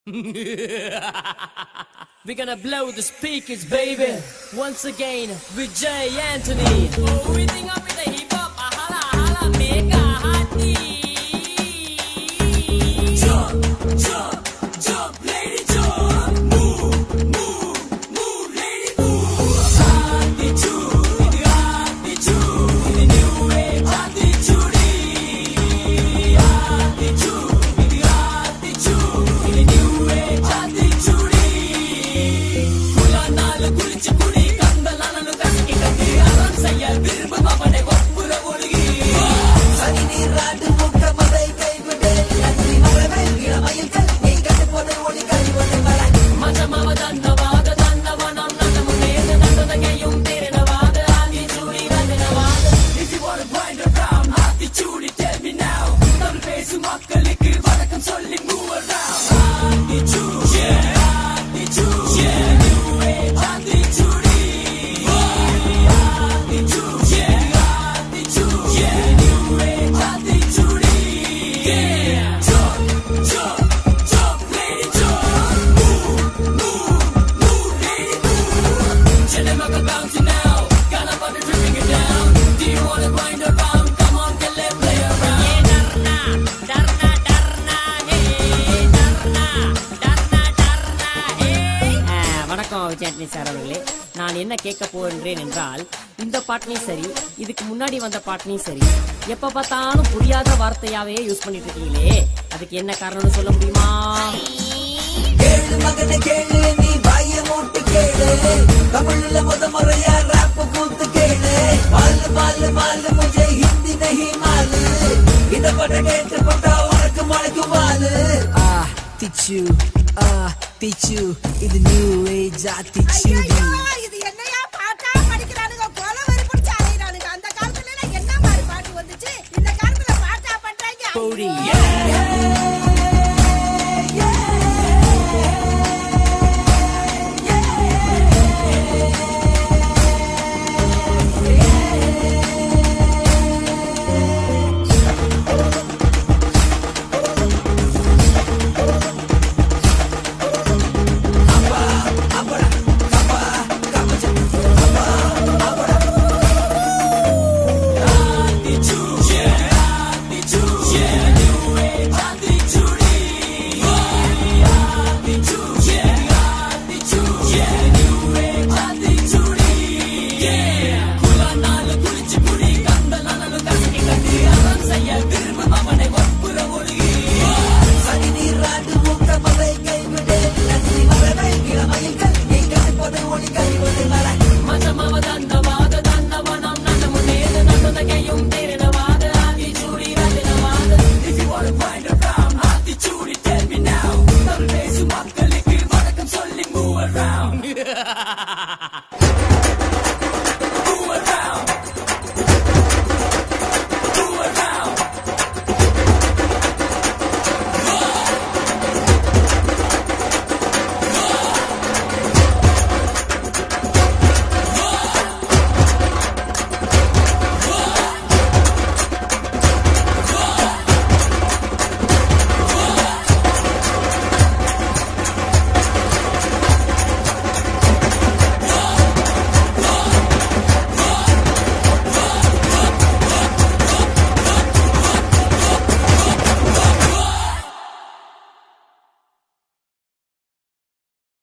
We're gonna blow the speakers, baby. Once again with Jay Anthony. Oh, we think up with the hip hop. Ah, hala, hala, mega hottie. Jump, jump, jump, lady, jump. Move, move, move, lady, move. Attitude, attitude, the new age attitude. Attitude, attitude, the new age attitude. குலானால குளிச்சு குடி கந்தலானு கசக்கி கட்டி அறம் செய்ய விரும்பும் அவனை ஒப்புற ஒழுகி சனி நீராட்டு முக்க மதை கைவிடு நன்றி மரபை இளமயில்கள் நீ கட்டுப்போது ஒளி கழிவது மர மஜமவ தன்னவாத தன்னவனம் நடமுனேது நடந்தகையும் திறனவாத Aathichoodi ரத்தினவாத If you wanna grind around Aathichoodi tell me now Tamil பேசும் மக்களுக்கு வணக்கம் சொல்லி move around Aathichoodi yeah Aathichoodi yeah new age Aathichoodi Aathichoodi yeah Aathichoodi yeah new age Aathichoodi yeah jump jump jump lady jump Tell them I can bounce it now. Got up on the dripping it down. Do you wanna grind around? Come on, get let play around. Yeah, darna, darna, darna, hey, darna, darna, darna, hey. ஆ, வணக்கம் Vijayandi sir அவர்களே நான் என்ன கேட்க போகின்றேன் என்றால் இந்த பாட்டிலையும் சரி இதுக்கு முன்னாடி வந்த பாட்டிலையும் சரி எப்ப பார்த்தாலும் புரியாத வார்த்தையாவே யூஸ் பண்ணிட்டு இருக்கீங்களே அதுக்கு என்ன காரணம்னு சொல்ல முடியுமா கேளு மகனை கேளு நீ வாய மூட்டு கேளு தமிழ்ல முத முறையா ராப் கூத்து கேளு மாலு மாலு மாலு முझे हिंदी नहीं मालू இத பட்ட கேட்டு பட்டா உனக்கு முளைக்கும் வாலு ஆ திச்சு ஆ திச்சு இது நியூ ஏஜ் ஆ திச்சு ஐயையோ, இது என்னையா பாட்டா படிக்கிறானுங்க, கொலை வெறி பிடிச்சு அலையுறானுங்க. அந்த காலத்துல எல்லாம் என்ன மாதிரி பாட்டு வந்துச்சு? இந்த காலத்துல பாட்டா பண்றாங்க. போடி. சனி நீராட்டு முக்க மதை கைவிடு நன்றி மரபை இளமயில்கள் நீ கட்டுப்போது ஒளி கழிவது மர மஜமவ தன்னவாத தன்னவனம் நடமுனேது நடந்தகையும் திறனவாத Aathichoodi ரத்தினவாத If you wanna grind around Aathichoodi tell me now Tamil பேசும் மக்களுக்கு வணக்கம் சொல்லி move around